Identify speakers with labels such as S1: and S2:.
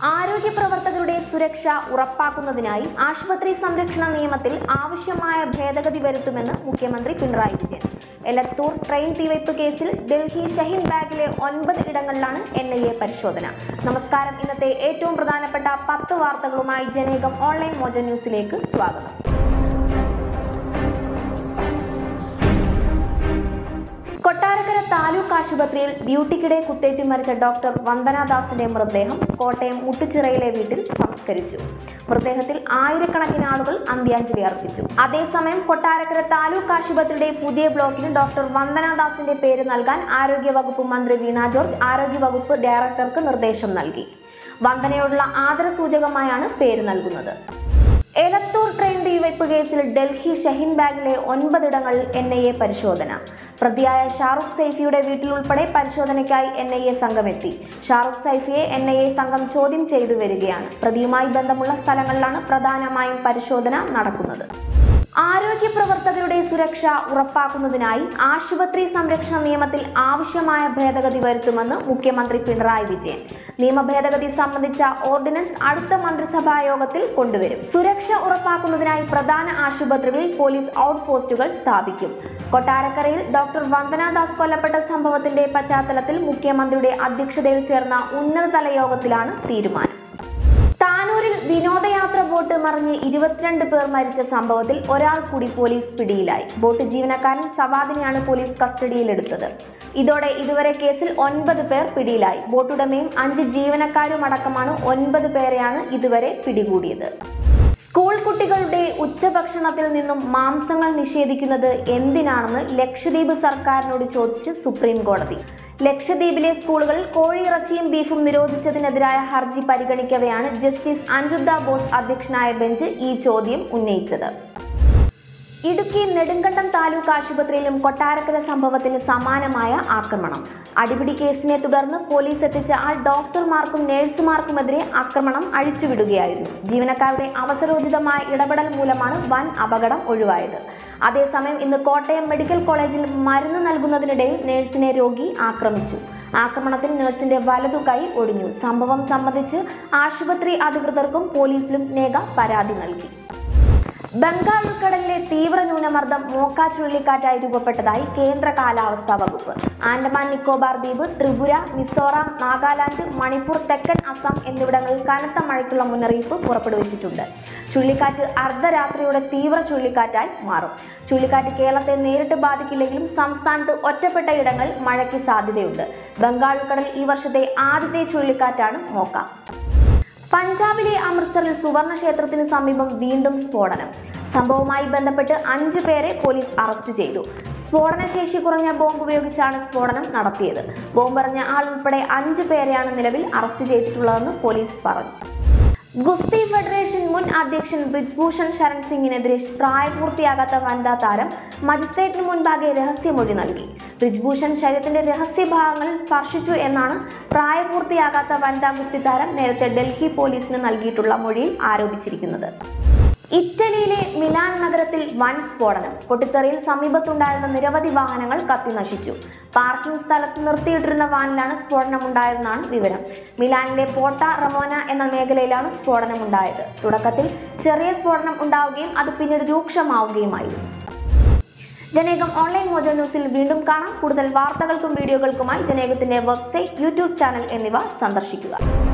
S1: ആരോഗ്യ പ്രവർത്തകരുടെ സുരക്ഷ ഉറപ്പാക്കുന്നതിനായി ആശുപത്രി സംരക്ഷണ നിയമത്തിൽ ആവശ്യമായ ഭേദഗതി വരുത്തുമെന്ന് മുഖ്യമന്ത്രി പിണറായി വിജയൻ എലത്തൂർ ട്രെയിൻ തീവയ്പ് കേസിൽ ഡൽഹി ഷഹീൻ ബാഗിലെ ഒൻപത് ഇടങ്ങളിലാണ് എൻ ഐ എ പരിശോധന നമസ്കാരം ഇന്നത്തെ ഏറ്റവും പ്രധാനപ്പെട്ട പത്ത് വാർത്തകളുമായി ജനേകം ഓൺലൈൻ മോജ ന്യൂസിലേക്ക് സ്വാഗതം കൊട്ടാരക്കര താലൂക്ക് ആശുപത്രിയിൽ ഡ്യൂട്ടിക്കിടെ കുത്തേറ്റ് മരിച്ച ഡോക്ടർ വന്ദനാദാസിന്റെ മൃതദേഹം കോട്ടയം മുട്ടുച്ചിറയിലെ വീട്ടിൽ സംസ്കരിച്ചു മൃതദേഹത്തിൽ ആയിരക്കണക്കിന് ആളുകൾ അന്ത്യാഞ്ജലി അർപ്പിച്ചു അതേസമയം കൊട്ടാരക്കര താലൂക്ക് ആശുപത്രിയുടെ പുതിയ ബ്ലോക്കിന് ഡോക്ടർ വന്ദനാദാസിന്റെ പേര് നൽകാൻ ആരോഗ്യവകുപ്പ് മന്ത്രി വീണ ജോർജ് ആരോഗ്യവകുപ്പ് ഡയറക്ടർക്ക് നിർദ്ദേശം നൽകി വന്ദനയോടുള്ള ആദരസൂചകമായാണ് പേര് നൽകുന്നത് എലത്തൂർ ട്രെയിൻ തീവയ്പ് കേസിൽ ഡൽഹി ഷഹീൻ ബാഗിലെ ഒൻപതിടങ്ങളിൽ എൻ ഐ എ പരിശോധന പ്രതിയായ ഷാറുഖ് സൈഫിയുടെ വീട്ടിലുൾപ്പെടെ പരിശോധനയ്ക്കായി എൻ ഐ എ സംഘം എത്തി ഷാറുഖ് സൈഫിയെ എൻ ഐ എ സംഘം ചോദ്യം ചെയ്തു വരികയാണ് പ്രതിയുമായി ബന്ധമുള്ള സ്ഥലങ്ങളിലാണ് പ്രധാനമായും പരിശോധന നടക്കുന്നത് ആരോഗ്യ പ്രവർത്തകരുടെ സുരക്ഷ ഉറപ്പാക്കുന്നതിനായി ആശുപത്രി സംരക്ഷണ നിയമത്തിൽ ആവശ്യമായ ഭേദഗതി വരുത്തുമെന്ന് മുഖ്യമന്ത്രി പിണറായി വിജയൻ നിയമ ഭേദഗതി സംബന്ധിച്ച ഓർഡിനൻസ് അടുത്ത മന്ത്രിസഭാ യോഗത്തിൽ കൊണ്ടുവരും സുരക്ഷ ഉറപ്പാക്കുന്നതിനായി പ്രധാന ആശുപത്രികളിൽ പോലീസ് ഔട്ട് പോസ്റ്റുകൾ സ്ഥാപിക്കും കൊട്ടാരക്കരയിൽ ഡോക്ടർ വന്ദനാദാസ് കൊല്ലപ്പെട്ട സംഭവത്തിന്റെ പശ്ചാത്തലത്തിൽ മുഖ്യമന്ത്രിയുടെ അധ്യക്ഷതയിൽ ചേർന്ന ഉന്നതതല യോഗത്തിലാണ് തീരുമാനം താനൂരിൽ വിനോദയാത്ര ബോട്ട് മറിഞ്ഞ് ഇരുപത്തിരണ്ട് പേർ മരിച്ച സംഭവത്തിൽ ഒരാൾ കൂടി പോലീസ് പിടിയിലായി ബോട്ട് ജീവനക്കാരൻ സവാദിനെയാണ് പോലീസ് കസ്റ്റഡിയിലെടുത്തത് ഇതോടെ ഇതുവരെ കേസിൽ ഒൻപത് പേർ പിടിയിലായി ബോട്ടുടമയും അഞ്ച് ജീവനക്കാരും അടക്കമാണ് ഒൻപത് പേരെയാണ് ഇതുവരെ പിടികൂടിയത് സ്കൂൾ കുട്ടികളുടെ ഉച്ചഭക്ഷണത്തിൽ നിന്നും മാംസങ്ങൾ നിഷേധിക്കുന്നത് എന്തിനാണെന്ന് ലക്ഷദ്വീപ് സർക്കാരിനോട് ചോദിച്ച് സുപ്രീം കോടതി ലക്ഷദ്വീപിലെ സ്കൂളുകളിൽ കോഴിയിറച്ചിയും ബീഫും നിരോധിച്ചതിനെതിരായ ഹർജി പരിഗണിക്കവെയാണ് ജസ്റ്റിസ് അനിരുദ്ധ ബോസ് അധ്യക്ഷനായ ബെഞ്ച് ഈ ചോദ്യം ഉന്നയിച്ചത് ഇടുക്കി നെടുങ്കണ്ടം താലൂക്ക് ആശുപത്രിയിലും കൊട്ടാരക്കര സംഭവത്തിന് സമാനമായ ആക്രമണം അടിപിടി കേസിനെ തുടർന്ന് പോലീസ് എത്തിച്ച ആൾ ഡോക്ടർമാർക്കും നഴ്സുമാർക്കുമെതിരെ ആക്രമണം അഴിച്ചുവിടുകയായിരുന്നു ജീവനക്കാരുടെ അവസരോചിതമായ ഇടപെടൽ മൂലമാണ് വൻ അപകടം ഒഴിവായത് അതേസമയം ഇന്ന് കോട്ടയം മെഡിക്കൽ കോളേജിൽ മരുന്ന് നൽകുന്നതിനിടയിൽ നഴ്സിനെ രോഗി ആക്രമിച്ചു ആക്രമണത്തിൽ നഴ്സിന്റെ വലതു കൈ ഒടിഞ്ഞു സംഭവം സംബന്ധിച്ച് ആശുപത്രി അധികൃതർക്കും പോലീസിലും നേക പരാതി നൽകി ബംഗാൾ ഉൾക്കടലിലെ തീവ്ര ന്യൂനമർദ്ദം മോക്ക ചുഴലിക്കാറ്റായി രൂപപ്പെട്ടതായി കേന്ദ്ര കാലാവസ്ഥാ വകുപ്പ് ആൻഡമാൻ നിക്കോബാർ ദ്വീപ് ത്രിപുര മിസോറാം നാഗാലാൻഡ് മണിപ്പൂർ തെക്കൻ അസം എന്നിവിടങ്ങളിൽ കനത്ത മഴയ്ക്കുള്ള മുന്നറിയിപ്പ് പുറപ്പെടുവിച്ചിട്ടുണ്ട് ചുഴലിക്കാറ്റ് അർദ്ധരാത്രിയോടെ തീവ്ര ചുഴലിക്കാറ്റായി മാറും ചുഴലിക്കാറ്റ് കേരളത്തെ നേരിട്ട് ബാധിക്കില്ലെങ്കിലും സംസ്ഥാനത്ത് ഒറ്റപ്പെട്ട ഇടങ്ങളിൽ മഴയ്ക്ക് സാധ്യതയുണ്ട് ബംഗാൾ ഉൾക്കടൽ ഈ വർഷത്തെ ആദ്യത്തെ ചുഴലിക്കാറ്റാണ് മോക്ക പഞ്ചാബിലെ അമൃത്സറിൽ സുവർണ ക്ഷേത്രത്തിന് സമീപം വീണ്ടും സ്ഫോടനം സംഭവവുമായി ബന്ധപ്പെട്ട് അഞ്ചു പേരെ പോലീസ് അറസ്റ്റ് ചെയ്തു സ്ഫോടനശേഷി കുറഞ്ഞ ബോംബ് ഉപയോഗിച്ചാണ് സ്ഫോടനം നടത്തിയത് ബോംബെറിഞ്ഞ ആൾ ഉൾപ്പെടെ അഞ്ചു പേരെയാണ് നിലവിൽ അറസ്റ്റ് ചെയ്തിട്ടുള്ളതെന്ന് പോലീസ് പറഞ്ഞു ഗുസ്തി ഫെഡറേഷൻ മുൻ അധ്യക്ഷൻ ബ്രിജ്ഭൂഷൺ ശരൺ സിംഗിനെതിരെ പ്രായപൂർത്തിയാകാത്ത വനിതാ താരം മജിസ്ട്രേറ്റിന് മുൻപാകെ രഹസ്യമൊഴി നൽകി ബ്രിജ്ഭൂഷൺ ശരീരത്തിന്റെ രഹസ്യഭാഗങ്ങളിൽ സ്പർശിച്ചു എന്നാണ് പ്രായപൂർത്തിയാകാത്ത വനിതാ ഗുസ്തി താരം നേരത്തെ ഡൽഹി പോലീസിന് നൽകിയിട്ടുള്ള മൊഴിയിൽ ആരോപിച്ചിരിക്കുന്നത് ഇറ്റലിയിലെ മിലാൻ നഗരത്തിൽ വൻ സ്ഫോടനം പൊട്ടിത്തെറിയിൽ സമീപത്തുണ്ടായിരുന്ന നിരവധി വാഹനങ്ങൾ കത്തിനശിച്ചു പാർക്കിംഗ് സ്ഥലത്ത് നിർത്തിയിട്ടിരുന്ന വാനിലാണ് സ്ഫോടനമുണ്ടായതെന്നാണ് വിവരം മിലാനിലെ പോട്ട റമോന എന്ന മേഖലയിലാണ് സ്ഫോടനമുണ്ടായത് തുടക്കത്തിൽ ചെറിയ സ്ഫോടനം ഉണ്ടാവുകയും അത് പിന്നീട് രൂക്ഷമാവുകയുമായിരുന്നു ജനേകം ഓൺലൈൻ മോജ ന്യൂസിൽ വീണ്ടും കാണാം കൂടുതൽ വാർത്തകൾക്കും വീഡിയോകൾക്കുമായി ജനേകത്തിന്റെ വെബ്സൈറ്റ് യൂട്യൂബ് ചാനൽ എന്നിവ സന്ദർശിക്കുക